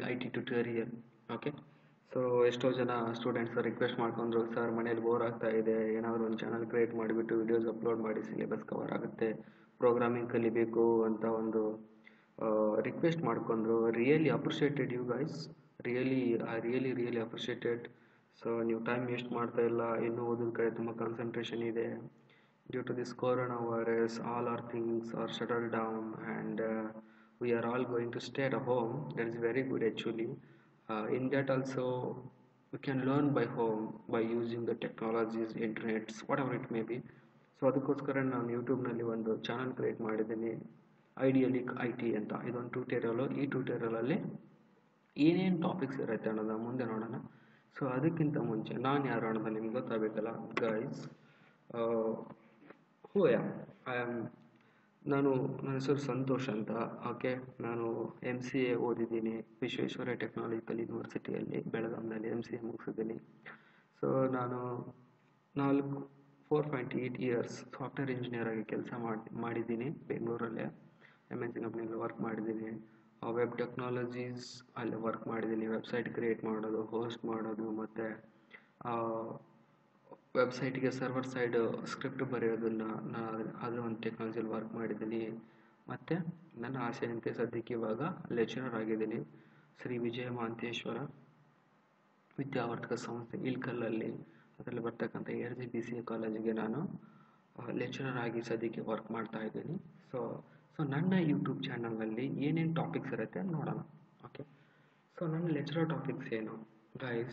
I T tutorial okay so ಎಷ್ಟೋ ಜನ students request ಮಾಡ್ಕೊಂಡ್ರು ಸರ್ ಮನೇಲಿ ಬೋರ್ ಆಗ್ತಾ ಇದೆ ಏನಾದರೂ ಒಂದು ಚಾನಲ್ ಕ್ರಿಯೇಟ್ ಮಾಡಿಬಿಟ್ಟು ವಿಡಿಯೋಸ್ ಅಪ್ಲೋಡ್ ಮಾಡಿ ಸಿಲೆಬಸ್ ಕವರ್ ಆಗುತ್ತೆ ಪ್ರೋಗ್ರಾಮಿಂಗ್ ಕಲಿಬೇಕು ಅಂತ ಒಂದು ರಿಕ್ವೆಸ್ಟ್ ಮಾಡ್ಕೊಂಡ್ರು really appreciated you guys really I really really appreciated so ನೀವು ಟೈಮ್ ವೇಸ್ಟ್ ಮಾಡ್ತಾ ಇಲ್ಲ ಇನ್ನೂ ಓದೋದ ಕಡೆ ತುಂಬ ಕಾನ್ಸಂಟ್ರೇಷನ್ ಇದೆ due to this corona virus all our things are shuttle down and we are all going to stay at home that is very good actually uh, in that also we can learn by home by using the technologies internets whatever it may be so ಅದಕ್ಕೋಸ್ಕರ ನಾನು ಯೂಟ್ಯೂಬ್ನಲ್ಲಿ ಒಂದು channel create ಮಾಡಿದ್ದೀನಿ ideally I T ಅಂತ ಇದೊಂದು ಟ್ಯೂಟೋರಿಯಲು ಈ ಟ್ಯೂಟೋರಿಯಲಲ್ಲಿ ಏನೇನು topics ಇರುತ್ತೆ ಅನ್ನೋದನ್ನ ಮುಂದೆ ನೋಡೋಣ ಸೊ ಅದಕ್ಕಿಂತ ಮುಂಚೆ ನಾನು ಯಾರು ಅನ್ನೋದು ನಿಮ್ಗೆ ಗೊತ್ತಾಗಬೇಕಲ್ಲ guys who am I am ನಾನು ನನ್ನ ಹೆಸರು ಸಂತೋಷ್ ಅಂತ ಓಕೆ ನಾನು ಎಮ್ ಸಿ ಎ ಓದಿದ್ದೀನಿ ವಿಶ್ವೇಶ್ವರ ಟೆಕ್ನಾಲಜಿಕಲ್ ಯೂನಿವರ್ಸಿಟಿಯಲ್ಲಿ ಬೆಳಗಾಂನಲ್ಲಿ ಎಮ್ ಸಿ ಎ ಮುಗಿಸಿದ್ದೀನಿ ಸೊ ನಾನು ನಾಲ್ಕು four point eight years software engineer ಆಗಿ ಕೆಲಸ ಮಾಡಿ ಮಾಡಿದ್ದೀನಿ ಬೆಂಗಳೂರಲ್ಲೇ ಎಮ್ ಎನ್ ಸಿ ಕಂಪ್ನಿಯಲ್ಲಿ ವರ್ಕ್ ಮಾಡಿದ್ದೀನಿ ವೆಬ್ ಟೆಕ್ನಾಲಜೀಸ್ ಅಲ್ಲಿ ವರ್ಕ್ ಮಾಡಿದ್ದೀನಿ ವೆಬ್ಸೈಟ್ ಕ್ರಿಯೇಟ್ ಮಾಡೋದು ಹೋಸ್ಟ್ ಮಾಡೋದು ಮತ್ತು ವೆಬ್ಸೈಟಿಗೆ ಸರ್ವರ್ ಸೈಡ್ ಸ್ಕ್ರಿಪ್ಟ್ ಬರೆಯೋದನ್ನು ನಾನು ಅದರ ಒಂದು ಟೆಕ್ನಾಲಜಿಯಲ್ಲಿ ವರ್ಕ್ ಮಾಡಿದ್ದೀನಿ ಮತ್ತು ನನ್ನ ಆಸೆಯಂತೆ ಸದ್ಯಕ್ಕೆ ಇವಾಗ ಲೆಕ್ಚರರ್ ಆಗಿದ್ದೀನಿ ಶ್ರೀ ವಿಜಯ ಮಹಾಂತೇಶ್ವರ ವಿದ್ಯಾವರ್ಧಕ ಸಂಸ್ಥೆ ಇಲ್ಕಲ್ಲಲ್ಲಿ ಅದರಲ್ಲಿ ಬರ್ತಕ್ಕಂಥ R G B C A ಕಾಲೇಜಿಗೆ ನಾನು ಲೆಕ್ಚರರ್ ಆಗಿ ಸದ್ಯಕ್ಕೆ ವರ್ಕ್ ಮಾಡ್ತಾ ಇದ್ದೀನಿ ಸೊ ಸೊ ನನ್ನ ಯೂಟ್ಯೂಬ್ ಚಾನಲ್ನಲ್ಲಿ ಏನೇನು ಟಾಪಿಕ್ಸ್ ಇರುತ್ತೆ ನೋಡೋಣ ಓಕೆ ಸೊ ನನ್ನ ಲೆಕ್ಚರರ್ ಟಾಪಿಕ್ಸ್ ಏನು ಗೈಸ್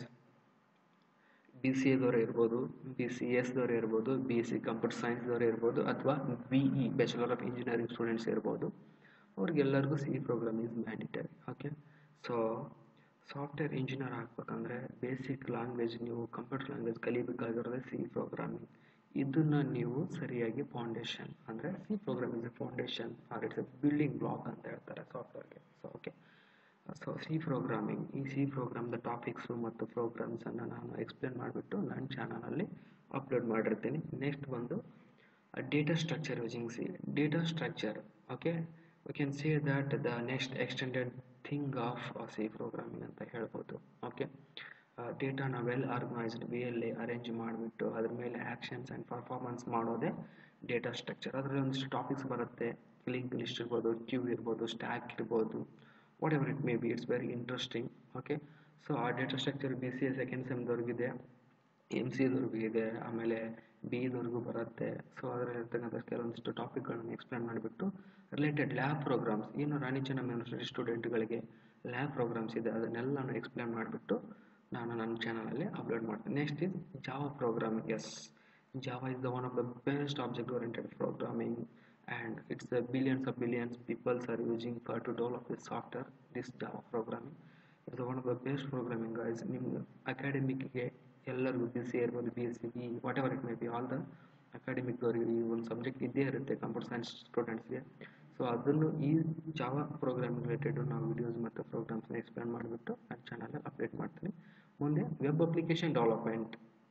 ಬಿ ಸಿ ಎದವರೇ ಇರ್ಬೋದು ಬಿ ಸಿ ಎಸ್ದವರೇ ಇರ್ಬೋದು ಬಿ ಎಸ್ ಸಿ ಕಂಪ್ಯೂಟರ್ ಸೈನ್ಸ್ದವರೇ ಇರ್ಬೋದು ಅಥವಾ B E bachelor of engineering students ಇರ್ಬೋದು ಅವ್ರಿಗೆಲ್ಲರಿಗೂ C program is mandatory okay so software engineer ಆಗ್ಬೇಕಂದ್ರೆ ಬೇಸಿಕ್ ಲ್ಯಾಂಗ್ವೇಜ್ ನೀವು ಕಂಪ್ಯೂಟರ್ ಲ್ಯಾಂಗ್ವೇಜ್ ಕಲಿಬೇಕಾಗಿರೋದೇ ಸಿ ಪ್ರೋಗ್ರಾಮಿಂಗ್ ಇದನ್ನು ನೀವು ಸರಿಯಾಗಿ ಫೌಂಡೇಶನ್ ಅಂದರೆ C program is a foundation or it's a building block ಅಂತ ಹೇಳ್ತಾರೆ ಸಾಫ್ಟ್ವೇರ್ಗೆ so okay so C programming ಈ ಸಿ ಪ್ರೋಗ್ರಾಮ್ದ ಟಾಪಿಕ್ಸು ಮತ್ತು ಪ್ರೋಗ್ರಾಮ್ಸನ್ನು ನಾನು ಎಕ್ಸ್ಪ್ಲೇನ್ ಮಾಡಿಬಿಟ್ಟು ನನ್ನ ಚಾನಲಲ್ಲಿ ಅಪ್ಲೋಡ್ ಮಾಡಿರ್ತೀನಿ ನೆಕ್ಸ್ಟ್ ಬಂದು data structure using C data structure okay we can say that the next extended thing of C programming ಅಂತ ಹೇಳ್ಬೋದು ಓಕೆ ಡೇಟಾನ ವೆಲ್ ಆರ್ಗನೈಸ್ಡ್ ವೇಯಲ್ಲಿ ಅರೇಂಜ್ ಮಾಡಿಬಿಟ್ಟು ಅದ್ರ ಮೇಲೆ ಆ್ಯಕ್ಷನ್ಸ್ ಆ್ಯಂಡ್ ಪರ್ಫಾರ್ಮೆನ್ಸ್ ಮಾಡೋದೇ ಡೇಟಾ ಸ್ಟ್ರಕ್ಚರ್ ಅದರಲ್ಲಿ ಒಂದಿಷ್ಟು ಟಾಪಿಕ್ಸ್ ಬರುತ್ತೆ ಲಿಂಕ್ ಲಿಸ್ಟ್ ಇರ್ಬೋದು ಕ್ಯೂ ಇರ್ಬೋದು ಸ್ಟ್ಯಾಕ್ ಇರ್ಬೋದು whatever it may be it's very interesting okay so ಆ data structure B C A second ಸೆಮ್ದವ್ರಿಗಿದೆ ಎಮ್ ಸಿ ದವ್ರಿಗೂ ಇದೆ ಆಮೇಲೆ ಬಿ ದವ್ರಿಗೂ ಬರುತ್ತೆ ಸೊ ಅದರಲ್ಲಿರ್ತಕ್ಕಂಥ ಕೆಲವೊಂದಿಷ್ಟು ಟಾಪಿಕ್ಗಳನ್ನು ಎಕ್ಸ್ಪ್ಲೇನ್ ಮಾಡಿಬಿಟ್ಟು ರಿಲೇಟೆಡ್ ಲ್ಯಾಬ್ ಪ್ರೋಗ್ರಾಮ್ಸ್ ಏನು ರಾಣಿ ಚೆನ್ನಮ್ಮ ಯೂನಿವರ್ಸಿಟಿ ಸ್ಟೂಡೆಂಟ್ಗಳಿಗೆ ಲ್ಯಾಬ್ ಪ್ರೋಗ್ರಾಮ್ಸ್ ಇದೆ ಅದನ್ನೆಲ್ಲನೂ ಎಕ್ಸ್ಪ್ಲೇನ್ ಮಾಡಿಬಿಟ್ಟು ನಾನು ನನ್ನ ಚಾನಲಲ್ಲಿ ಅಪ್ಲೋಡ್ ಮಾಡ್ತೀನಿ next is Java programming as Java is the one of the best object oriented programming and it's the billions of billions people are using for to develop this software this java programming it's one of the best programming guys ನಿಮ್ಗೆ ಅಕಾಡೆಮಿಕ್ಗೆ ಎಲ್ಲರಿಗೂ B C ಇರ್ಬೋದು B S C B whatever it may be all the ಅಕಾಡೆಮಿಕ್ದವರಿಗೆ ಈ ಒಂದು subject ಇದ್ದೇ ಇರುತ್ತೆ computer science ಸ್ಟೂಡೆಂಟ್ಸ್ಗೆ ಸೊ ಅದನ್ನು ಈ ಜಾವಾ ಪ್ರೋಗ್ರಾಮಿಂಗ್ ರಿಲೇಟೆಡ್ ನಾವು ವಿಡಿಯೋಸ್ ಮತ್ತು ಪ್ರೋಗ್ರಾಮ್ಸ್ನ ಎಕ್ಸ್ಪ್ಲೇನ್ ಮಾಡಿಬಿಟ್ಟು ನನ್ನ ಚಾನಲ್ ಅಪ್ಡೇಟ್ ಮಾಡ್ತೀನಿ ಮುಂದೆ ವೆಬ್ ಅಪ್ಲಿಕೇಶನ್ ಡೆವಲಪ್ಮೆಂಟ್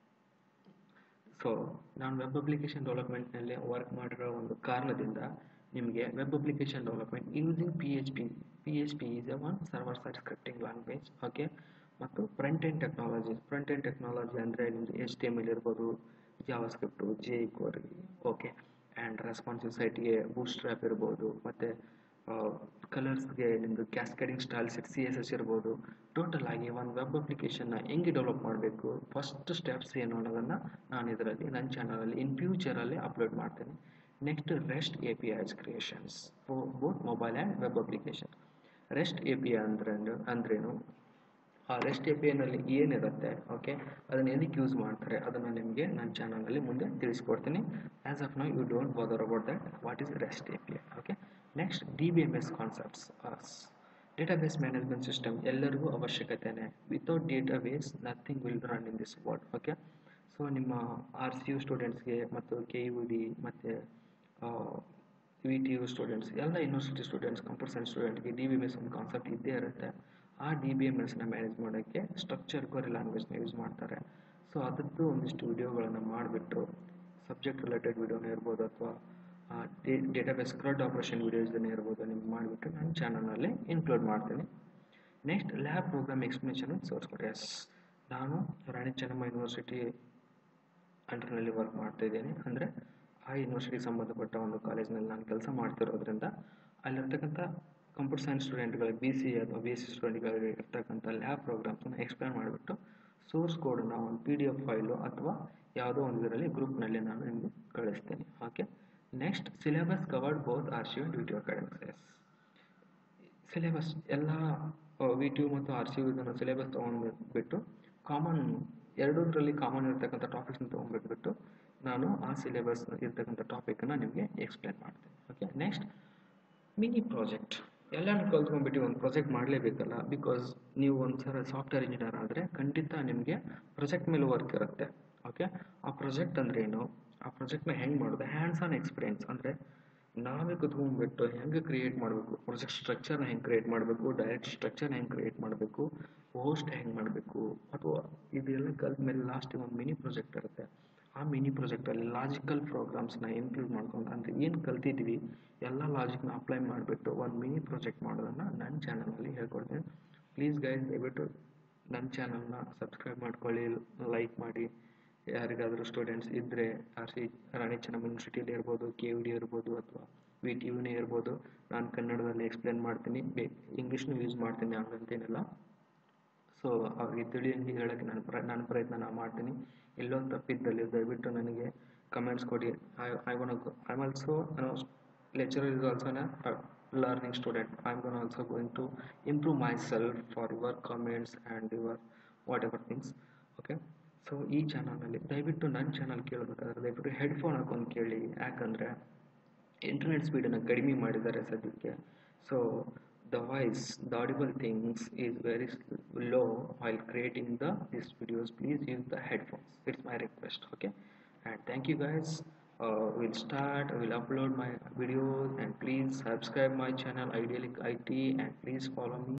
ಸೊ ನಾನು ವೆಬ್ ಅಪ್ಲಿಕೇಶನ್ ಡೆವಲಪ್ಮೆಂಟ್ನಲ್ಲಿ ವರ್ಕ್ ಮಾಡಿರೋ ಒಂದು ಕಾರಣದಿಂದ ನಿಮಗೆ web application development using P H P P H P is a one server side scripting language okay ಮತ್ತು front end technology front end technology ಅಂದರೆ ನಿಮ್ಮದು H T M L ಇರ್ಬೋದು JavaScript jQuery okay and responsive ಸೈಟ್ಗೆ Bootstrap ಇರ್ಬೋದು ಮತ್ತು ಕಲರ್ಸ್ಗೆ ನಿಮ್ಮದು cascading styles C S S ಇರ್ಬೋದು ಟೋಟಲ್ ಆಗಿ ಒಂದು ವೆಬ್ ಅಪ್ಲಿಕೇಶನ್ನ ಹೆಂಗೆ ಡೆವಲಪ್ ಮಾಡಬೇಕು ಫಸ್ಟ್ ಸ್ಟೆಪ್ಸ್ ಏನು ಅನ್ನೋದನ್ನು ನಾನು ಇದರಲ್ಲಿ ನನ್ನ ಚಾನಲಲ್ಲಿ ಇನ್ ಫ್ಯೂಚರಲ್ಲಿ ಅಪ್ಲೋಡ್ ಮಾಡ್ತೇನೆ next REST A P Is creations both mobile and web application REST A P I ಅಂದ್ರೆ ಅಂದ್ರೇನು ಆ ರೆಸ್ಟ್ ಎ ಪಿ ಐನಲ್ಲಿ ಏನಿರುತ್ತೆ ಓಕೆ ಅದನ್ನು ಏನಕ್ಕೆ ಯೂಸ್ ಮಾಡ್ತಾರೆ ಅದನ್ನು ನಿಮಗೆ ನನ್ನ ಚಾನಲಲ್ಲಿ ಮುಂದೆ ತಿಳಿಸ್ಕೊಡ್ತೀನಿ as of now you don't bother about that what is REST A P I okay next D B M S concepts database management system ಎಲ್ಲರಿಗೂ ಅವಶ್ಯಕತೆನೇ without database nothing will run in this world okay so ನಿಮ್ಮ R C U ಸ್ಟೂಡೆಂಟ್ಸ್ಗೆ ಮತ್ತು K U D ಮತ್ತು V T U students ಎಲ್ಲ university students computer science ಸ್ಟೂಡೆಂಟ್ಗೆ D B M S ಒಂದು concept ಇದ್ದೇ ಇರುತ್ತೆ ಆ ಡಿ ಬಿ ಎಮ್ ಎಸ್ನ ಮ್ಯಾನೇಜ್ ಮಾಡೋಕ್ಕೆ ಸ್ಟ್ರಕ್ಚರ್ ಕೋರಿ ಲ್ಯಾಂಗ್ವೇಜ್ನ ಯೂಸ್ ಮಾಡ್ತಾರೆ ಸೊ ಅದರದ್ದು ಒಂದಿಷ್ಟು ವಿಡಿಯೋಗಳನ್ನು ಮಾಡಿಬಿಟ್ಟು ಸಬ್ಜೆಕ್ಟ್ ರಿಲೇಟೆಡ್ ವಿಡಿಯೋನೇ ಇರ್ಬೋದು ಅಥವಾ ಡೇಟಾಬೇಸ್ ಕ್ರಡ್ ಆಪರೇಷನ್ ವಿಡಿಯೋಸ್ನೇ ಇರ್ಬೋದು ನಿಮ್ಗೆ ಮಾಡಿಬಿಟ್ಟು ನನ್ನ ಚಾನಲ್ನಲ್ಲಿ ಇನ್ಕ್ಲೂಡ್ ಮಾಡ್ತೀನಿ next lab program explanation source code as ನಾನು ರಾಣಿ ಚೆನ್ನಮ್ಮ ಯೂನಿವರ್ಸಿಟಿ ಅಂಡರ್ನಲ್ಲಿ ವರ್ಕ್ ಮಾಡ್ತಾ ಇದ್ದೇನೆ ಅಂದರೆ ಆ ಯೂನಿವರ್ಸಿಟಿಗೆ ಸಂಬಂಧಪಟ್ಟ ಒಂದು ಕಾಲೇಜ್ನಲ್ಲಿ ನಾನು ಕೆಲಸ ಮಾಡ್ತಿರೋದ್ರಿಂದ ಅಲ್ಲಿರ್ತಕ್ಕಂಥ ಕಂಪ್ಯೂಟರ್ ಸೈನ್ಸ್ ಸ್ಟೂಡೆಂಟ್ಗಳಿಗೆ ಬಿ ಸಿ ಅಥವಾ ಬಿ ಎಸ್ ಸಿ ಸ್ಟೂಡೆಂಟ್ಗಳಿಗೆ ಇರ್ತಕ್ಕಂಥ ಲ್ಯಾಬ್ ಪ್ರೋಗ್ರಾಮ್ಸನ್ನು ಎಕ್ಸ್ಪ್ಲೇನ್ ಮಾಡಿಬಿಟ್ಟು ಸೋರ್ಸ್ ಕೋಡನ್ನು ಒಂದು ಪಿ ಡಿ ಎಫ್ ಫೈಲು ಅಥವಾ ಯಾವುದೋ ಒಂದು ಇದರಲ್ಲಿ ಗ್ರೂಪ್ನಲ್ಲಿ ನಾನು ನಿಮಗೆ ಕಳಿಸ್ತೇನೆ okay next syllabus covered both R C and video academics as syllabus ಎಲ್ಲ ವಿ ಟಿ ಯು ಮತ್ತು ಆರ್ ಸಿ ಯು ಇದನ್ನು ಸಿಲೆಬಸ್ ತೊಗೊಂಡ್ಬಿಟ್ಟು ಕಾಮನ್ ಎರಡರಲ್ಲಿ ಕಾಮನ್ ಇರ್ತಕ್ಕಂಥ ಟಾಪಿಕ್ಸ್ನ ತೊಗೊಂಡ್ಬಿಟ್ಬಿಟ್ಟು ನಾನು ಆ ಸಿಲೆಬಸ್ ಇರ್ತಕ್ಕಂಥ ಟಾಪಿಕನ್ನು ನಿಮಗೆ ಎಕ್ಸ್ಪ್ಲೇನ್ ಮಾಡ್ತೇನೆ ಓಕೆ ನೆಕ್ಸ್ಟ್ ಮಿನಿ ಪ್ರಾಜೆಕ್ಟ್ ಎಲ್ಲನೂ ಕಲ್ತ್ಕೊಂಡ್ಬಿಟ್ಟು ಒಂದು ಪ್ರಾಜೆಕ್ಟ್ ಮಾಡಲೇಬೇಕಲ್ಲ ಬಿಕಾಸ್ ನೀವು ಒಂದು ಸಲ ಸಾಫ್ಟ್ವೇರ್ ಇಂಜಿನಿಯರ್ ಆದರೆ ಖಂಡಿತ ನಿಮಗೆ ಪ್ರಾಜೆಕ್ಟ್ ಮೇಲೆ ವರ್ಕ್ ಇರುತ್ತೆ ಓಕೆ ಆ ಪ್ರಾಜೆಕ್ಟ್ ಅಂದರೆ ಏನು ಆ ಪ್ರಾಜೆಕ್ಟ್ನ ಹೆಂಗೆ ಮಾಡೋದು ಹ್ಯಾಂಡ್ಸ್ ಆನ್ ಎಕ್ಸ್ಪೀರಿಯನ್ಸ್ ಅಂದರೆ ನಾವೇ ಕುತ್ಕೊಂಡ್ಬಿಟ್ಟು ಹೆಂಗೆ ಕ್ರಿಯೇಟ್ ಮಾಡಬೇಕು ಪ್ರಾಜೆಕ್ಟ್ ಸ್ಟ್ರಕ್ಚರ್ನ ಹೆಂಗೆ ಕ್ರಿಯೇಟ್ ಮಾಡಬೇಕು ಡೈರೆಕ್ಟ್ ಸ್ಟ್ರಕ್ಚರ್ನ ಹೆಂಗೆ ಕ್ರಿಯೇಟ್ ಮಾಡಬೇಕು ಹೋಸ್ಟ್ ಹೆಂಗೆ ಮಾಡಬೇಕು ಅಥವಾ ಇದೆಲ್ಲ ಕಲ್ತ ಮೇಲೆ ಲಾಸ್ಟಿಗೆ ಒಂದು ಮಿನಿ ಪ್ರಾಜೆಕ್ಟ್ ಇರುತ್ತೆ ಆ ಮಿನಿ ಪ್ರಾಜೆಕ್ಟಲ್ಲಿ ಲಾಜಿಕಲ್ ಪ್ರೋಗ್ರಾಮ್ಸ್ನ ಇನ್ಕ್ಲೂಡ್ ಮಾಡ್ಕೊಂಡು ಅಂದರೆ ಏನು ಕಲ್ತಿದ್ವಿ ಎಲ್ಲ ಲಾಜಿಕ್ನ ಅಪ್ಲೈ ಮಾಡಿಬಿಟ್ಟು ಒಂದು ಮಿನಿ ಪ್ರಾಜೆಕ್ಟ್ ಮಾಡೋದನ್ನು ನನ್ನ ಚಾನಲಲ್ಲಿ ಹೇಳ್ಕೊಡ್ತೀನಿ ಪ್ಲೀಸ್ ಗೈಸ್ ದಯವಿಟ್ಟು ನನ್ನ ಚಾನಲ್ನ ಸಬ್ಸ್ಕ್ರೈಬ್ ಮಾಡ್ಕೊಳ್ಳಿ ಲೈಕ್ ಮಾಡಿ ಯಾರಿಗಾದರೂ ಸ್ಟೂಡೆಂಟ್ಸ್ ಇದ್ದರೆ ಆರ್ ಸಿ ರಾಣಿ ಚೆನ್ನಮ್ಮ ಯೂನಿವರ್ಸಿಟಿಯಲ್ಲಿ ಇರ್ಬೋದು ಕೆ ಯು ಡಿ ಇರ್ಬೋದು ಅಥವಾ ವಿ ಟಿ ಯುನೇ ಇರ್ಬೋದು ನಾನು ಕನ್ನಡದಲ್ಲಿ ಎಕ್ಸ್ಪ್ಲೇನ್ ಮಾಡ್ತೀನಿ ಬೇ ಇಂಗ್ಲೀಷ್ನೂ ಯೂಸ್ ಮಾಡ್ತೀನಿ ಹಂಗಂತೇನಿಲ್ಲ ಸೊ ಅವ್ರಿಗೆ ತಿಳಿಯಂಗೆ ಹೇಳೋಕ್ಕೆ ನಾನು ಪ್ರ ನನ್ನ ಪ್ರಯತ್ನ ನಾನು ಮಾಡ್ತೀನಿ ಎಲ್ಲೋ ತಪ್ಪಿದ್ದಲ್ಲಿ ದಯವಿಟ್ಟು ನನಗೆ ಕಮೆಂಟ್ಸ್ ಕೊಡಿ I I one I am also lecturer is also a learning student i'm going also going to improve myself for your comments and your whatever things okay so ಈ ಚಾನಲ್ನಲ್ಲಿ ದಯವಿಟ್ಟು ನನ್ನ ಚಾನಲ್ ಕೇಳಬೇಕಾದ್ರೆ ದಯವಿಟ್ಟು ಹೆಡ್ಫೋನ್ ಹಾಕೊಂಡು ಕೇಳಿ ಯಾಕಂದರೆ internet ಸ್ಪೀಡನ್ನು ಕಡಿಮೆ ಮಾಡಿದ್ದಾರೆ ಸದ್ಯಕ್ಕೆ so the voice the audible things is very low while creating the this videos please use the headphones it's my request okay and thank you guys uh, we'll start we'll upload my videos and please subscribe my channel idyllic it and please follow me